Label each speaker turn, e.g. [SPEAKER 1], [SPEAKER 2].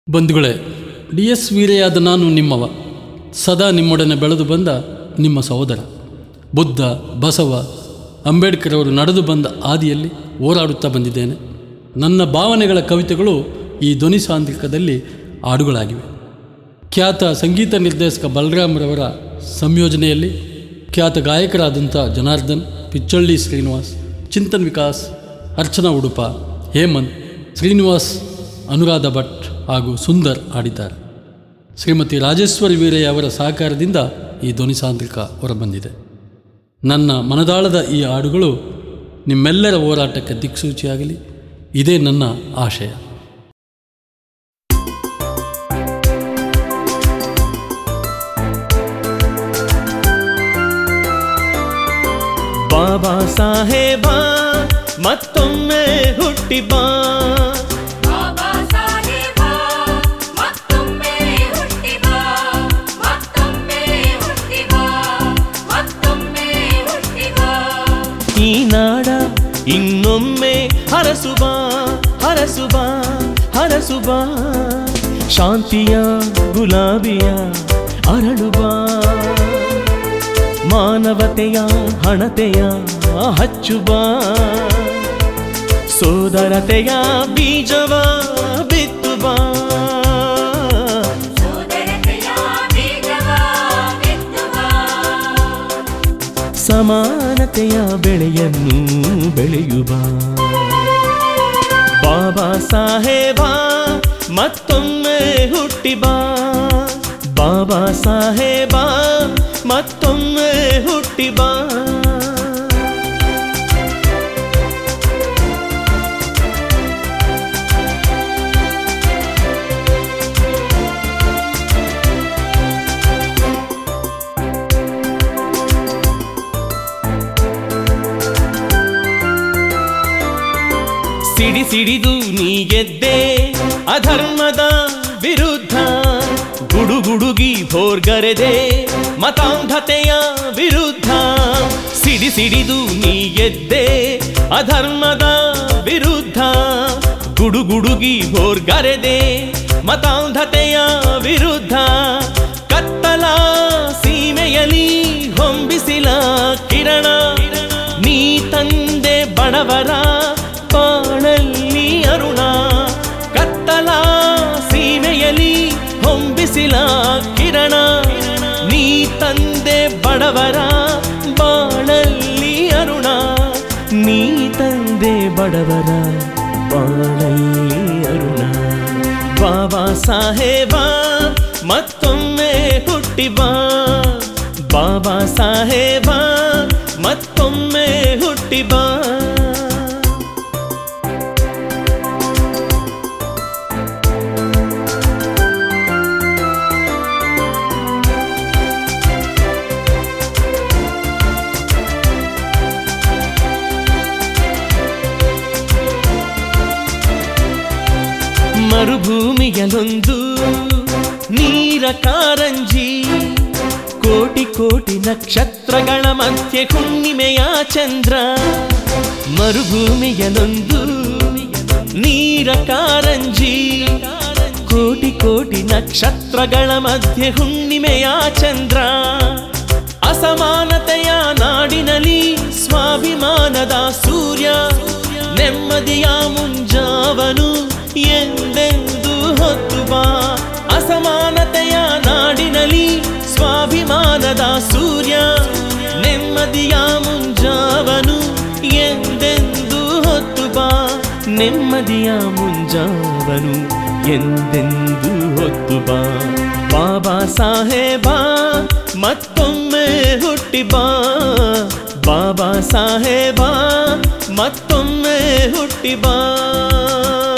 [SPEAKER 1] ಬಂಧುಗಳೇ D S ವೀರೆಯಾದ ನಾನು ನಿಮ್ಮವ ಸದಾ ನಿಮ್ಮೊಡನೆ ಬೆಳೆದು ಬಂದ ನಿಮ್ಮ ಸಹೋದರ ಬುದ್ಧ ಬಸವ ಅಂಬೇಡ್ಕರ್ ಅವರು ನಡೆದು ಬಂದ ಹಾದಿಯಲ್ಲಿ ಹೋರಾಡುತ್ತಾ ಬಂದಿದ್ದೇನೆ ನನ್ನ ಭಾವನೆಗಳ ಕವಿತೆಗಳು ಈ ಧ್ವನಿ ಸಾಂದ್ರಿಕದಲ್ಲಿ ಹಾಡುಗಳಾಗಿವೆ ಖ್ಯಾತ ಸಂಗೀತ ನಿರ್ದೇಶಕ ಬಲರಾಮ್ರವರ ಸಂಯೋಜನೆಯಲ್ಲಿ ಖ್ಯಾತ ಗಾಯಕರಾದಂಥ ಜನಾರ್ದನ್ ಪಿಚ್ಚಳ್ಳಿ ಶ್ರೀನಿವಾಸ್ ಚಿಂತನ್ ವಿಕಾಸ್ ಅರ್ಚನಾ ಉಡುಪ ಹೇಮಂತ್ ಶ್ರೀನಿವಾಸ್ ಅನುರಾಧ ಭಟ್ ಹಾಗೂ ಸುಂದರ್ ಹಾಡಿದ್ದಾರೆ ಶ್ರೀಮತಿ ರಾಜೇಶ್ವರಿ ವೀರಯ್ಯ ಅವರ ಸಹಕಾರದಿಂದ ಈ ಧ್ವನಿ ಸಾಂದ್ರಿಕ ಹೊರಬಂದಿದೆ ನನ್ನ ಮನದಾಳದ ಈ ಹಾಡುಗಳು ನಿಮ್ಮೆಲ್ಲರ ಹೋರಾಟಕ್ಕೆ ದಿಕ್ಸೂಚಿಯಾಗಲಿ ಇದೇ ನನ್ನ ಆಶಯ
[SPEAKER 2] ಬಾಬಾ ಸಾಹೇಬ ಮತ್ತೊಮ್ಮೆ ಹುಟ್ಟಿ ಬಾ
[SPEAKER 3] ಬಾಬಾ ಸಾಹೇಬ ಮತ್ತೊಮ್ಮೆ ಹುಟ್ಟಿ ಬಾ ಮತ್ತೊಮ್ಮೆ ಹುಟ್ಟಿ ಬಾ ಮತ್ತೊಮ್ಮೆ ಹುಟ್ಟಿ ಬಾ
[SPEAKER 2] ಈ ನಾಡ ಇನ್ನೊಮ್ಮೆ ಹರಸುಬ ಹರಸುಬ ಹರಸುಬ ಶಾಂತಿಯ ಗುಲಾಬಿಯ ಅರಳುಬ ಮಾನವತೆಯ ಹಣತೆಯ ಹಚ್ಚುಬ ಸೋದರತೆಯ ಬೀಜವ ಬಿತ್ತುಬ
[SPEAKER 3] ಸೋದರತೆಯ ಬೀಜವ ಬಿತ್ತುವ
[SPEAKER 2] ಸಮಾನತೆಯ ಬೆಳೆಯನ್ನು ಬೆಳೆಯುವ ಬಾಬಾ ಸಾಹೇಬ ಮತ್ತೊಮ್ಮೆ ಹುಟ್ಟಿ ಬಾ ಬಾಬಾ ಸಾಹೇಬ ಮತ್ತೊಮ್ಮೆ ಹುಟ್ಟಿ ಬಾ ಸಿಡಿ ಸಿಡಿದು ನೀ ಗೆದ್ದೆ ಅಧರ್ಮದ ವಿರುದ್ಧ ಗುಡುಗುಡುಗಿ ಭೋರ್ಗರೆದೆ ಮತಾಂಧತೆಯ ವಿರುದ್ಧ ಸಿಡಿ ಸಿಡಿದು ನೀ ಗೆದ್ದೆ ಅಧರ್ಮದ ವಿರುದ್ಧ ಗುಡುಗುಡುಗಿ ಭೋರ್ಗರೆದೆ ಮತಾಂಧತೆಯ ವಿರುದ್ಧ ಕತ್ತಲ ಸೀಮೆಯಲಿ ಹೊಂಬಿಸಿಲ ಕಿರಣ ನೀ ತಂದೆ ಬಡವರ ಬಾಳಲ್ಲಿ ಅರುಣ ಕತ್ತಲ ಸೀಮೆಯಲಿ ಹೊಂಬಿಸಿಲ ಕಿರಣ ನೀ ತಂದೆ ಬಡವರ ಬಾಳಲ್ಲಿ ಅರುಣ ನೀ ತಂದೆ ಬಡವರ ಬಾಳಲ್ಲಿ ಅರುಣ ಬಾಬಾ ಸಾಹೇಬ ಮತ್ತೊಮ್ಮೆ ಹುಟ್ಟಿ ಬಾ ಬಾಬಾ ಸಾಹೇಬ ಮತ್ತೊಮ್ಮೆ ಹುಟ್ಟಿ ಬಾ ಮರುಭೂಮಿಯಲೊಂದು ನೀರ ಕಾರಂಜಿ ಕೋಟಿ ಕೋಟಿ ನಕ್ಷತ್ರಗಳ ಮಧ್ಯೆ ಹುಣ್ಣಿಮೆಯ ಚಂದ್ರ ಮರುಭೂಮಿಯಲೊಂದು ನೀರ ಕಾರಂಜಿ ಕೋಟಿ ಕೋಟಿ ನಕ್ಷತ್ರಗಳ ಮಧ್ಯೆ ಹುಣ್ಣಿಮೆಯ ಚಂದ್ರ ಅಸಮಾನತೆಯ ನಾಡಿನಲ್ಲಿ ಸ್ವಾಭಿಮಾನದ ಸೂರ್ಯ ನೆಮ್ಮದಿಯ ಮುಂಜಾವನು ಎಂದೆಂದು ಹೊತ್ತು ಬಾ ಅಸಮಾನತೆಯ ನಾಡಿನಲ್ಲಿ ಸ್ವಾಭಿಮಾನದ ಸೂರ್ಯ ನೆಮ್ಮದಿಯ ಮುಂಜಾವನು ಎಂದೆಂದು ಹೊತ್ತು ಬಾ ನೆಮ್ಮದಿಯ ಮುಂಜಾವನು ಎಂದೆಂದು ಹೊತ್ತು ಬಾ ಬಾಬಾ ಸಾಹೇಬ ಮತ್ತೊಮ್ಮೆ ಹುಟ್ಟಿ ಬಾ ಬಾಬಾ ಸಾಹೇಬ ಮತ್ತೊಮ್ಮೆ ಹುಟ್ಟಿ ಬಾ